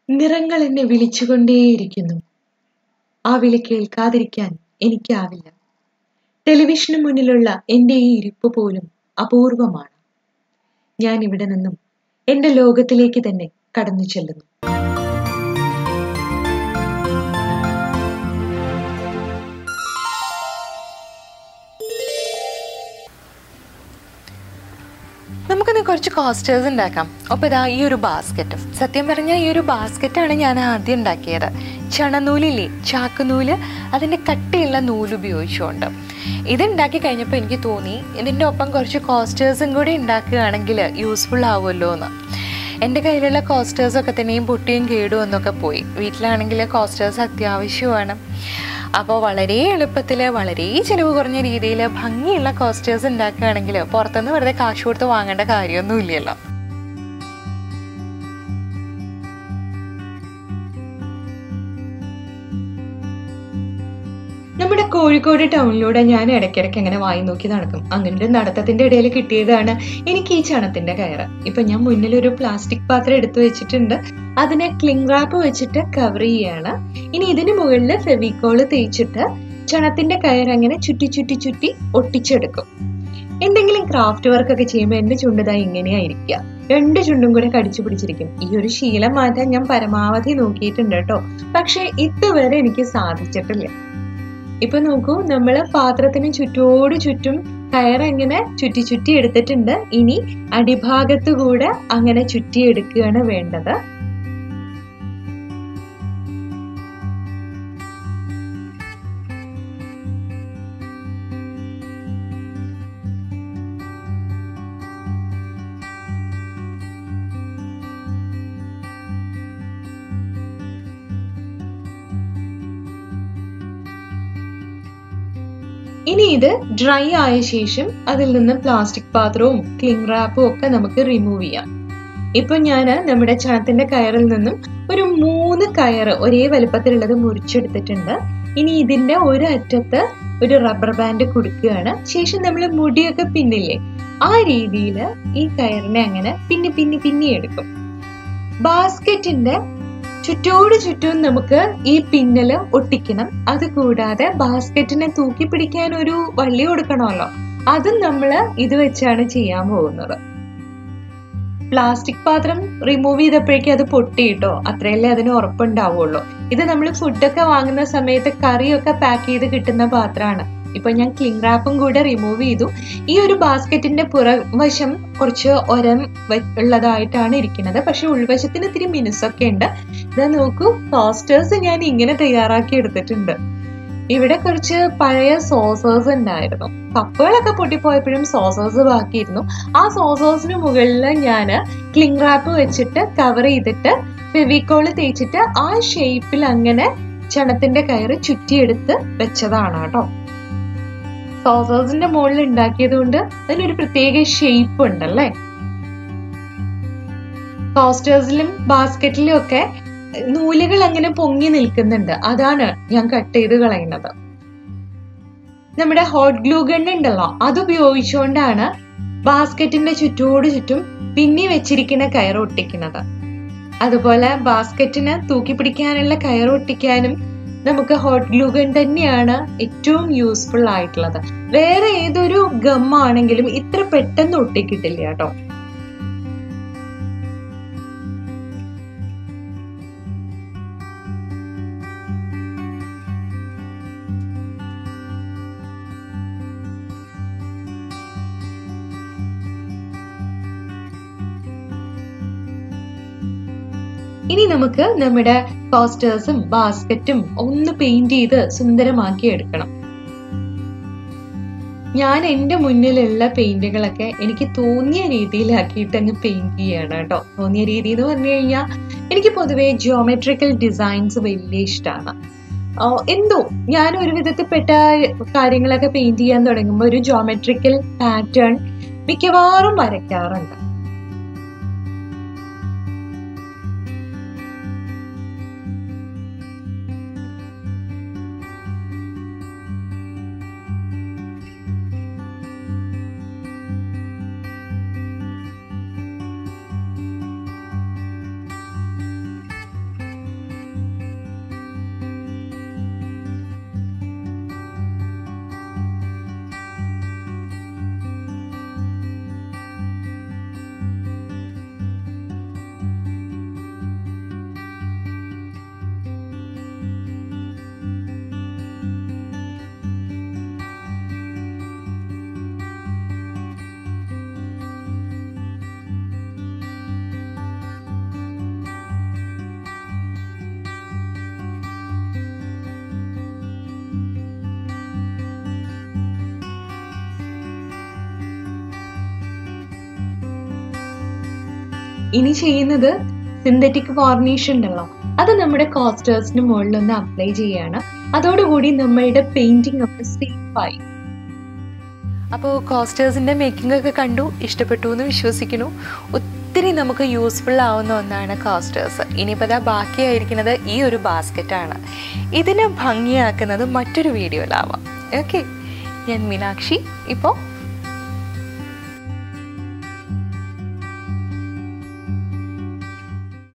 നിറങ്ങൾ എന്നെ വിളിച്ചുകൊണ്ടേയിരിക്കുന്നു ആ വിളി കേൾക്കാതിരിക്കാൻ എനിക്കാവില്ല ടെലിവിഷന് മുന്നിലുള്ള എൻ്റെ ഈ ഇരിപ്പ് പോലും അപൂർവമാണ് ഞാൻ ഇവിടെ നിന്നും എൻ്റെ ലോകത്തിലേക്ക് തന്നെ കടന്നു ചെല്ലുന്നു നമുക്കിന്ന് കുറച്ച് കോസ്റ്റേഴ്സ് ഉണ്ടാക്കാം അപ്പോൾ ഇതാ ഈ ഒരു ബാസ്ക്കറ്റ് സത്യം പറഞ്ഞാൽ ഈ ഒരു ബാസ്ക്കറ്റാണ് ഞാൻ ആദ്യം ഉണ്ടാക്കിയത് ചണനൂലില്ലേ ചാക്കുനൂല് അതിൻ്റെ കട്ടിയുള്ള നൂല് ഉപയോഗിച്ചുകൊണ്ട് ഇത് ഉണ്ടാക്കി കഴിഞ്ഞപ്പോൾ എനിക്ക് തോന്നി ഇതിൻ്റെ ഒപ്പം കുറച്ച് കോസ്റ്റേഴ്സും കൂടി ഉണ്ടാക്കുകയാണെങ്കിൽ യൂസ്ഫുൾ ആവുമല്ലോ എന്ന് എൻ്റെ കയ്യിലുള്ള കോസ്റ്റേഴ്സൊക്കെ തന്നെയും പൊട്ടിയും കേടും എന്നൊക്കെ പോയി വീട്ടിലാണെങ്കിൽ കോസ്റ്റേഴ്സ് അത്യാവശ്യമാണ് അപ്പോൾ വളരെ എളുപ്പത്തിൽ വളരെ ചിലവ് കുറഞ്ഞ രീതിയിൽ ഭംഗിയുള്ള കോസ്റ്റേഴ്സ് ഉണ്ടാക്കുകയാണെങ്കിൽ പുറത്തുനിന്ന് വെറുതെ കാശ് കൊടുത്ത് വാങ്ങേണ്ട കാര്യമൊന്നുമില്ലല്ലോ നമ്മുടെ കോഴിക്കോട് ടൗണിലൂടെ ഞാൻ ഇടയ്ക്കിടയ്ക്ക് അങ്ങനെ വായി നോക്കി നടക്കും അങ്ങനെ ഒരു നടത്തത്തിന്റെ ഇടയിൽ കിട്ടിയതാണ് എനിക്ക് ഈ ചണത്തിന്റെ കയറ് ഇപ്പൊ ഞാൻ മുന്നിൽ ഒരു പ്ലാസ്റ്റിക് പാത്രം എടുത്തു വെച്ചിട്ടുണ്ട് അതിനെ ക്ലിംഗ് റാപ്പ് വെച്ചിട്ട് കവർ ചെയ്യാണ് ഇനി ഇതിന് മുകളിൽ ഫെവിക്കോള് തേച്ചിട്ട് ചണത്തിന്റെ കയർ അങ്ങനെ ചുറ്റി ചുറ്റി ചുറ്റി ഒട്ടിച്ചെടുക്കും എന്തെങ്കിലും ക്രാഫ്റ്റ് വർക്ക് ഒക്കെ ചെയ്യുമ്പോൾ എന്റെ ചുണ്ടുതാ ഇങ്ങനെയായിരിക്കുക രണ്ട് ചുണ്ടും കൂടെ കടിച്ചു പിടിച്ചിരിക്കും ഈ ഒരു ശീലം മാറ്റാൻ ഞാൻ പരമാവധി നോക്കിയിട്ടുണ്ട് കേട്ടോ പക്ഷെ ഇതുവരെ എനിക്ക് സാധിച്ചിട്ടില്ല ഇപ്പൊ നോക്കൂ നമ്മള് പാത്രത്തിന് ചുറ്റോട് ചുറ്റും കയറങ്ങനെ ചുറ്റി ചുറ്റി എടുത്തിട്ടുണ്ട് ഇനി അടിഭാഗത്ത് കൂടെ അങ്ങനെ ചുറ്റി എടുക്കുകയാണ് വേണ്ടത് ഇനി ഇത് ഡ്രൈ ആയ ശേഷം അതിൽ നിന്ന് പ്ലാസ്റ്റിക് പാത്രവും ക്ലിംഗ് റാപ്പും ഒക്കെ നമുക്ക് റിമൂവ് ചെയ്യാം ഇപ്പൊ ഞാൻ നമ്മുടെ ചണത്തിന്റെ കയറിൽ നിന്നും ഒരു മൂന്ന് കയറ് ഒരേ വലുപ്പത്തിലുള്ളത് മുറിച്ചെടുത്തിട്ടുണ്ട് ഇനി ഇതിന്റെ ഒരു അറ്റത്ത് ഒരു റബ്ബർ ബാൻഡ് കൊടുക്കുകയാണ് ശേഷം നമ്മൾ മുടിയൊക്കെ പിന്നില്ലേ ആ രീതിയിൽ ഈ കയറിനെ അങ്ങനെ പിന്നി പിന്നി പിന്നി എടുക്കും ബാസ്ക്കറ്റിന്റെ ചുറ്റോട് ചുറ്റും നമുക്ക് ഈ പിന്നല് ഒട്ടിക്കണം അത് കൂടാതെ ബാസ്ക്കറ്റിനെ തൂക്കി പിടിക്കാൻ ഒരു വള്ളി കൊടുക്കണമല്ലോ അതും നമ്മൾ ഇത് വെച്ചാണ് ചെയ്യാൻ പോകുന്നത് പ്ലാസ്റ്റിക് പാത്രം റിമൂവ് ചെയ്തപ്പോഴേക്കും അത് പൊട്ടിയിട്ടോ അത്രയല്ലേ അതിന് ഉറപ്പുണ്ടാവുള്ളൂ ഇത് നമ്മൾ ഫുഡൊക്കെ വാങ്ങുന്ന സമയത്ത് കറിയൊക്കെ പാക്ക് ചെയ്ത് കിട്ടുന്ന പാത്രമാണ് ഇപ്പൊ ഞാൻ ക്ലിംഗ് റാപ്പും കൂടെ റിമൂവ് ചെയ്തു ഈ ഒരു ബാസ്ക്കറ്റിന്റെ പുറവശം കുറച്ച് ഒരം വ- ഉള്ളതായിട്ടാണ് ഇരിക്കുന്നത് പക്ഷെ ഉൾവശത്തിന് ഇത്തിരി മിനുസൊക്കെ ഉണ്ട് ഇതാ നോക്കൂ ടോസ്റ്റേഴ്സ് ഞാൻ ഇങ്ങനെ തയ്യാറാക്കി എടുത്തിട്ടുണ്ട് ഇവിടെ കുറച്ച് പഴയ സോസേഴ്സ് ഉണ്ടായിരുന്നു കപ്പുകളൊക്കെ പൊട്ടിപ്പോയപ്പോഴും സോസേഴ്സ് ബാക്കിയിരുന്നു ആ സോസേഴ്സിന് മുകളിൽ ഞാൻ ക്ലിംഗ് റാപ്പ് വെച്ചിട്ട് കവർ ചെയ്തിട്ട് ഫെവിക്കോള് തേച്ചിട്ട് ആ ഷേപ്പിൽ അങ്ങനെ ചണത്തിന്റെ കയറ് ചുറ്റിയെടുത്ത് വെച്ചതാണ് കേട്ടോ സോസേഴ്സിന്റെ മുകളിൽ ഉണ്ടാക്കിയത് കൊണ്ട് അതിനൊരു പ്രത്യേക ഷേപ്പ് ഉണ്ടല്ലേ കോസ്റ്റേഴ്സിലും ബാസ്ക്കറ്റിലും ഒക്കെ നൂലുകൾ അങ്ങനെ പൊങ്ങി നിൽക്കുന്നുണ്ട് അതാണ് ഞാൻ കട്ട് ചെയ്ത് കളയുന്നത് നമ്മുടെ ഹോട്ട് ഗ്ലൂ ഗൺ ഉണ്ടല്ലോ അത് ഉപയോഗിച്ചുകൊണ്ടാണ് ബാസ്ക്കറ്റിന്റെ ചുറ്റോട് ചുറ്റും പിന്നി വെച്ചിരിക്കുന്ന കയർ ഒട്ടിക്കുന്നത് അതുപോലെ ബാസ്ക്കറ്റിന് തൂക്കി പിടിക്കാനുള്ള കയർ ഒട്ടിക്കാനും നമുക്ക് ഹോട്ട് ഗ്ലൂ ഗൺ തന്നെയാണ് ഏറ്റവും യൂസ്ഫുൾ ആയിട്ടുള്ളത് വേറെ ഏതൊരു ഗം ആണെങ്കിലും ഇത്ര പെട്ടെന്ന് ഒട്ടിക്കിട്ടില്ല കേട്ടോ ഇനി നമുക്ക് നമ്മുടെ കോസ്റ്റേഴ്സും ബാസ്ക്കറ്റും ഒന്ന് പെയിന്റ് ചെയ്ത് സുന്ദരമാക്കി എടുക്കണം ഞാൻ എൻ്റെ മുന്നിലുള്ള പെയിന്റുകളൊക്കെ എനിക്ക് തോന്നിയ രീതിയിലാക്കിയിട്ട് അങ്ങ് പെയിന്റ് ചെയ്യാണ് കേട്ടോ തോന്നിയ രീതി എന്ന് പറഞ്ഞു കഴിഞ്ഞാൽ എനിക്ക് പൊതുവേ ജിയോമെട്രിക്കൽ ഡിസൈൻസ് വലിയ ഇഷ്ടമാണ് എന്തോ ഞാൻ ഒരു വിധത്തിൽപ്പെട്ട കാര്യങ്ങളൊക്കെ പെയിന്റ് ചെയ്യാൻ തുടങ്ങുമ്പോൾ ഒരു ജിയോമെട്രിക്കൽ പാറ്റേൺ മിക്കവാറും വരയ്ക്കാറുണ്ട് ഇനി ചെയ്യുന്നത് സിന്തറ്റിക് വാർണിഷ് ഉണ്ടല്ലോ അത് നമ്മുടെ കോസ്റ്റേഴ്സിന് മുകളിൽ ഒന്ന് അപ്ലൈ ചെയ്യാണ് അതോടുകൂടി നമ്മളുടെ പെയിന്റിംഗ് ഒക്കെ സേഫ് ആയി അപ്പോൾ കോസ്റ്റേഴ്സിൻ്റെ മേക്കിംഗ് ഒക്കെ കണ്ടു ഇഷ്ടപ്പെട്ടു എന്ന് വിശ്വസിക്കുന്നു ഒത്തിരി നമുക്ക് യൂസ്ഫുൾ ആവുന്ന ഒന്നാണ് കോസ്റ്റേഴ്സ് ഇനിയിപ്പോൾ അതാ ബാക്കിയായിരിക്കുന്നത് ഈ ഒരു ബാസ്ക്കറ്റാണ് ഇതിനെ ഭംഗിയാക്കുന്നത് മറ്റൊരു വീഡിയോയിലാവാം ഓക്കെ ഞാൻ മീനാക്ഷി ഇപ്പോൾ